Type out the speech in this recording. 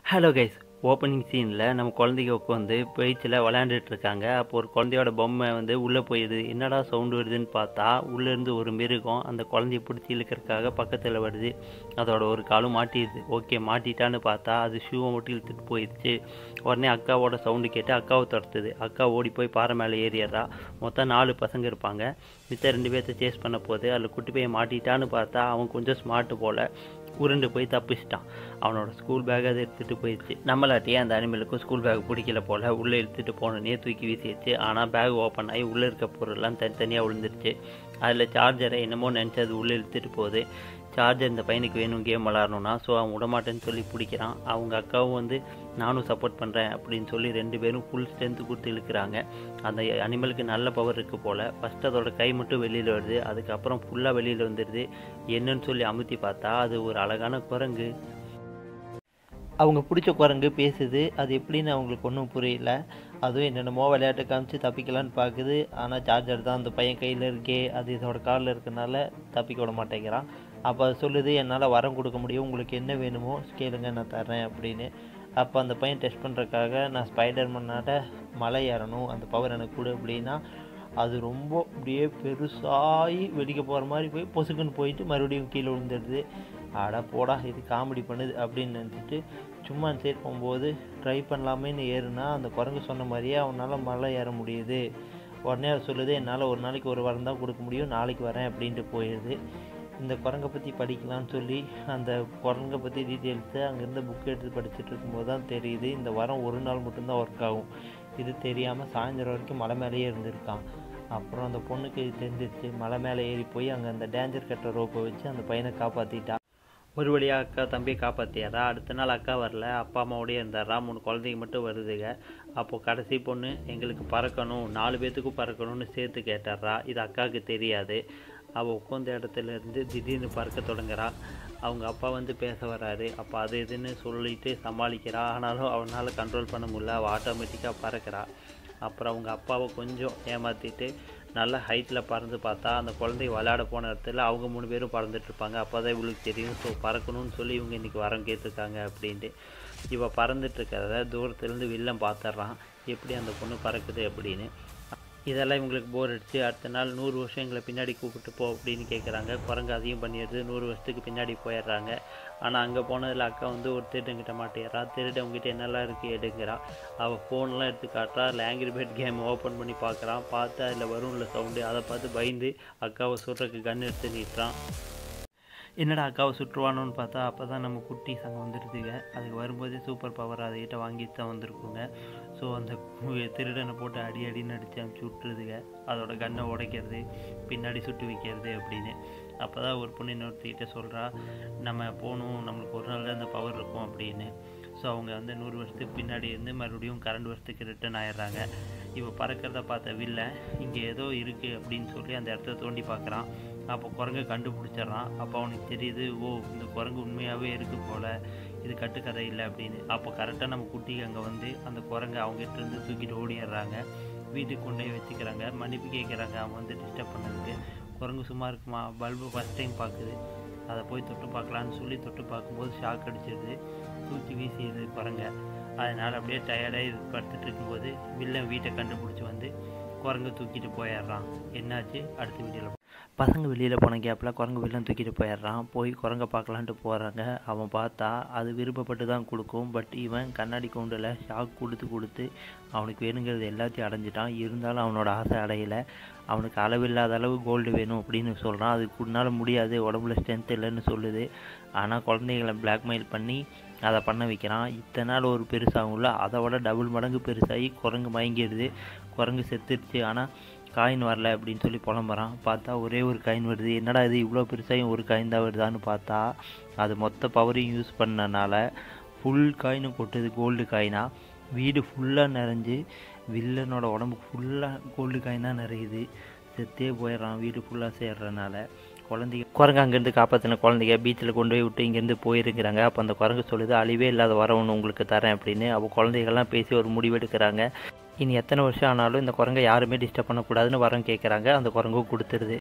hello guys opening சீனில் நம்ம குழந்தைங்க உட்காந்து பீச்சில் விளையாண்டுட்டு இருக்காங்க அப்போ ஒரு குழந்தையோட பொம்மை வந்து உள்ளே போயிடுது என்னடா சவுண்டு வருதுன்னு பார்த்தா உள்ளேருந்து ஒரு மிருகம் அந்த குழந்தைய பிடிச்சி இழுக்கிறதுக்காக பக்கத்தில் வருது அதோட ஒரு காலும் மாட்டிடுது ஓகே மாட்டிட்டான்னு பார்த்தா அது ஷூவை மட்டும் இழுத்துட்டு போயிடுச்சு உடனே அக்காவோட சவுண்டு கேட்டு அக்காவை துரத்துது அக்கா ஓடி போய் பாறை மேலே ஏறிடுறா மொத்தம் நாலு பசங்க இருப்பாங்க மித்த ரெண்டு பேர்த்த சேஸ் பண்ண போது அதில் குட்டி பையன் மாட்டிட்டான்னு பார்த்தா அவன் கொஞ்சம் ஸ்மார்ட்டு போல் உருண்டு போய் தப்பிச்சிட்டான் அவனோட ஸ்கூல் பேக் அதை எடுத்துகிட்டு போயிடுச்சு நம்மளாட்டியே அந்த அனிமலுக்கும் ஸ்கூல் பேக் பிடிக்கல போல் உள்ளே எடுத்துகிட்டு போனோடனே தூக்கி வீசிடுச்சு ஆனால் பேக் ஓப்பன் ஆகி உள்ளே இருக்க பொருள்லாம் தனித்தனியாக விழுந்துருச்சு அதில் சார்ஜரை என்னமோ நினச்சி அது உள்ளே இழுத்துட்டு போகுது சார்ஜர் இந்த பையனுக்கு வேணும் கேம் விளாடணும்னா ஸோ அவன் விடமாட்டேன்னு சொல்லி பிடிக்கிறான் அவங்க அக்காவும் வந்து நானும் சப்போர்ட் பண்ணுறேன் அப்படின்னு சொல்லி ரெண்டு பேரும் ஃபுல் ஸ்ட்ரென்த்து கொடுத்து இழுக்கிறாங்க அந்த அனிமலுக்கு நல்ல பவர் இருக்குது போல் ஃபஸ்ட் அதோட கை மட்டும் வெளியில் வருது அதுக்கப்புறம் ஃபுல்லாக வெளியில் வந்துடுது என்னன்னு சொல்லி அமுத்தி பார்த்தா அது ஒரு அழகான குரங்கு அவங்க பிடிச்ச குரங்கு பேசுது அது எப்படின்னு அவங்களுக்கு ஒன்றும் புரியல அதுவும் என்னென்னமோ விளையாட்டு காமிச்சு தப்பிக்கலான்னு பார்க்குது ஆனால் சார்ஜர் தான் அந்த பையன் கையில் இருக்கே அது இதோட காலில் இருக்கனால தப்பிக்க விட மாட்டேங்கிறான் அப்போ அது சொல்லுது என்னால் வரம் கொடுக்க முடியும் உங்களுக்கு என்ன வேணுமோ கேளுங்க நான் தரேன் அப்படின்னு அப்போ அந்த பையன் டெஸ்ட் பண்ணுறதுக்காக நான் ஸ்பைடர் மண்ணாட்ட மலை ஏறணும் அந்த பவர் எனக்கு கொடு அப்படின்னா அது ரொம்ப அப்படியே பெருசாகி வெடிக்க போகிற மாதிரி போய் பொசுக்குன்னு போயிட்டு மறுபடியும் கீழே விழுந்துடுது அட போடா இது காமெடி பண்ணுது அப்படின்னு நினச்சிட்டு சும்மா அந்த சைடு போகும்போது ட்ரை பண்ணலாமேன்னு ஏறுனா அந்த குரங்கு சொன்ன மாதிரியே அவனால் மலை ஏற முடியுது உடனே அது சொல்லுது என்னால் ஒரு நாளைக்கு ஒரு வாரம் தான் கொடுக்க முடியும் நாளைக்கு வரேன் அப்படின்ட்டு போயிடுது இந்த குரங்கை பற்றி படிக்கலாம்னு சொல்லி அந்த குரங்கை பற்றி டீட்டெயில்ஸை அங்கேருந்து புக் எடுத்து படிச்சுட்டு இருக்கும்போது தான் தெரியுது இந்த வாரம் ஒரு நாள் மட்டும்தான் ஒர்க் ஆகும் இது தெரியாமல் சாயந்தரம் வரைக்கும் மலை மேலேயே இருந்திருக்கான் அப்புறம் அந்த பொண்ணுக்கு இது தெரிஞ்சிருச்சு மலை மேலே ஏறி போய் அங்கே அந்த டேஞ்சர் கட்ட ரோப்பை வச்சு அந்த பையனை காப்பாற்றிட்டா ஒரு வழியாக அக்கா தம்பியை காப்பாற்றியாரா அடுத்த நாள் அக்கா வரல அப்பா அம்மாவோடய இருந்தாரா மூணு குழந்தைங்க மட்டும் வருதுங்க அப்போது கடைசி பொண்ணு எங்களுக்கு பறக்கணும் நாலு பேர்த்துக்கும் பறக்கணும்னு சேர்த்து கேட்டாரா இது அக்காவுக்கு தெரியாது அவள் உட்காந்த இடத்துல இருந்து திடீர்னு பறக்க தொடங்குறா அவங்க அப்பா வந்து பேச வராரு அப்போ அது இதுன்னு சொல்லிட்டு சமாளிக்கிறா ஆனாலும் அவனால் கண்ட்ரோல் பண்ண முடியல அவள் ஆட்டோமேட்டிக்காக பறக்கிறா அப்புறம் அவங்க அப்பாவை கொஞ்சம் ஏமாற்றிட்டு நல்ல ஹைட்டில் பறந்து பார்த்தா அந்த குழந்தை விளையாட போன இடத்துல அவங்க மூணு பேரும் பறந்துட்டு இருப்பாங்க அப்போ தான் இவளுக்கு தெரியும் ஸோ பறக்கணும்னு சொல்லி இவங்க இன்றைக்கி வரம் கேட்டிருக்காங்க அப்படின்ட்டு இவள் பறந்துட்டு இருக்கிறத தூரத்துலேருந்து வில்லன் பார்த்துட்றான் எப்படி அந்த பொண்ணு பறக்குது அப்படின்னு இதெல்லாம் இவங்களுக்கு போர் அடிச்சு அடுத்த நாள் நூறு வருஷம் எங்களை பின்னாடி கூப்பிட்டு போ அப்படின்னு கேட்குறாங்க குரங்கு அதையும் பண்ணிடுது நூறு வருஷத்துக்கு பின்னாடி போயிடுறாங்க ஆனால் அங்கே போனதில் அக்கா வந்து ஒரு திருடங்கிட்ட மாட்டேறா திருடவங்கிட்ட என்னெல்லாம் இருக்குது எடுங்கிறா அவள் ஃபோன்லாம் எடுத்து காட்டுறா அதில் ஆங்கிரி பேட் கேம் ஓப்பன் பண்ணி பார்க்குறான் பார்த்து அதில் வரும்ல சவுண்டு அதை பார்த்து பயந்து அக்காவை சுடுறதுக்கு கன் எடுத்து நீட்டுறான் என்னடா அக்காவை சுற்றுவானோன்னு பார்த்தா அப்போ தான் நம்ம குட்டி சங்கம் வந்துடுதுங்க அதுக்கு வரும்போதே சூப்பர் பவர் அதுக்கிட்ட வாங்கிட்டு தான் வந்திருக்குங்க ஸோ அந்த திருடனை போட்டு அடி அடின்னு அடித்து அனுப்பிச்சி விட்டுருதுங்க அதோட கண்ணை உடைக்கிறது பின்னாடி சுட்டு வைக்கிறது அப்படின்னு அப்போ தான் ஒரு பொண்ணு இன்னொருத்திக்கிட்ட சொல்கிறா நம்ம போகணும் நம்மளுக்கு ஒரு நாள் தான் அந்த பவர் இருக்கும் அப்படின்னு ஸோ அவங்க வந்து நூறு வருஷத்துக்கு பின்னாடி இருந்து மறுபடியும் கரண்ட் வருஷத்துக்கு ரிட்டர்ன் ஆயிடுறாங்க இப்போ பறக்கிறத பார்த்த வில்ல இங்கே ஏதோ இருக்குது அப்படின்னு சொல்லி அந்த இடத்த தோண்டி பார்க்குறான் அப்போ குரங்கை கண்டுபிடிச்சிட்றான் அப்போ அவனுக்கு தெரியுது ஓ இந்த குரங்கு உண்மையாகவே இருக்குது போல் இது கட்டுக்கதை இல்லை அப்படின்னு அப்போ கரெக்டாக நம்ம குட்டிக்கு அங்கே வந்து அந்த குரங்கை அவங்ககிட்ட இருந்து தூக்கிட்டு ஓடிடுறாங்க வீட்டுக்கு கொண்டு போய் வச்சுக்கிறாங்க மன்னிப்பு கேட்குறாங்க அவன் வந்து டிஸ்டர்ப் பண்ணதுக்கு குரங்கு சும்மா இருக்குமா பல்பு ஃபஸ்ட் டைம் பார்க்குது அதை போய் தொட்டு பார்க்கலான்னு சொல்லி தொட்டு பார்க்கும்போது ஷாக் அடிச்சிருது தூக்கி வீசிடுது குரங்க அதனால் அப்படியே டயர்டாக இது படுத்துட்டு இருக்கும்போது வில்லன் வீட்டை கண்டுபிடிச்சி வந்து குரங்கு தூக்கிட்டு போயிடுறான் என்னாச்சு அடுத்த வீடியோவில் பசங்க வெளியில் போன கேப்பில் குரங்கு வில்லன் தூக்கிட்டு போயிடுறான் போய் குரங்க பார்க்கலான்ட்டு போகிறாங்க அவன் பார்த்தா அது விருப்பப்பட்டு தான் கொடுக்கும் பட் இவன் கண்ணாடி கவுண்டில் ஷாக் கொடுத்து கொடுத்து அவனுக்கு வேணுங்கிறது எல்லாத்தையும் அடைஞ்சிட்டான் இருந்தாலும் அவனோட ஆசை அடையலை அவனுக்கு அளவில்லாத அளவு கோல்டு வேணும் அப்படின்னு சொல்கிறான் அதுக்கு உன்னால் முடியாது உடம்புல ஸ்ட்ரென்த் இல்லைன்னு சொல்லுது ஆனால் குழந்தைகளை பிளாக்மெயில் பண்ணி அதை பண்ண வைக்கிறான் இத்தனை நாள் ஒரு பெருசாகும்ல அதை விட டபுள் மடங்கு பெருசாகி குரங்கு மயங்கிடுது குரங்கு செத்துடுச்சு ஆனால் காயின் வரல அப்படின்னு சொல்லி புலம்புறான் பார்த்தா ஒரே ஒரு காயின் வருது என்னடா இது இவ்வளோ பெருசாயும் ஒரு காயின் தான் வருதான்னு பார்த்தா அது மொத்த பவரையும் யூஸ் பண்ணனால ஃபுல் காயினும் கொட்டுது கோல்டு காயினா வீடு ஃபுல்லாக நிறைஞ்சு வில்லனோட உடம்பு ஃபுல்லாக கோல்டு காயினாக நிறையுது செத்தே போயிடுறான் வீடு ஃபுல்லாக சேர்றனால குழந்தைங்க குரங்கு அங்கேருந்து காப்பாற்றின குழந்தைங்க பீச்சில் கொண்டு போய் விட்டு இங்கேருந்து போயிருக்கிறாங்க அப்போ அந்த குரங்கு சொல்லுது அழிவே இல்லாத வர ஒன்று உங்களுக்கு தரேன் அப்படின்னு அப்போ குழந்தைகள்லாம் பேசி ஒரு முடிவெடுக்கிறாங்க இனி எத்தனை வருஷம் ஆனாலும் இந்த குரங்கை யாருமே டிஸ்டர்ப் பண்ணக்கூடாதுன்னு வரம் கேட்குறாங்க அந்த குரங்கும் கொடுத்துருது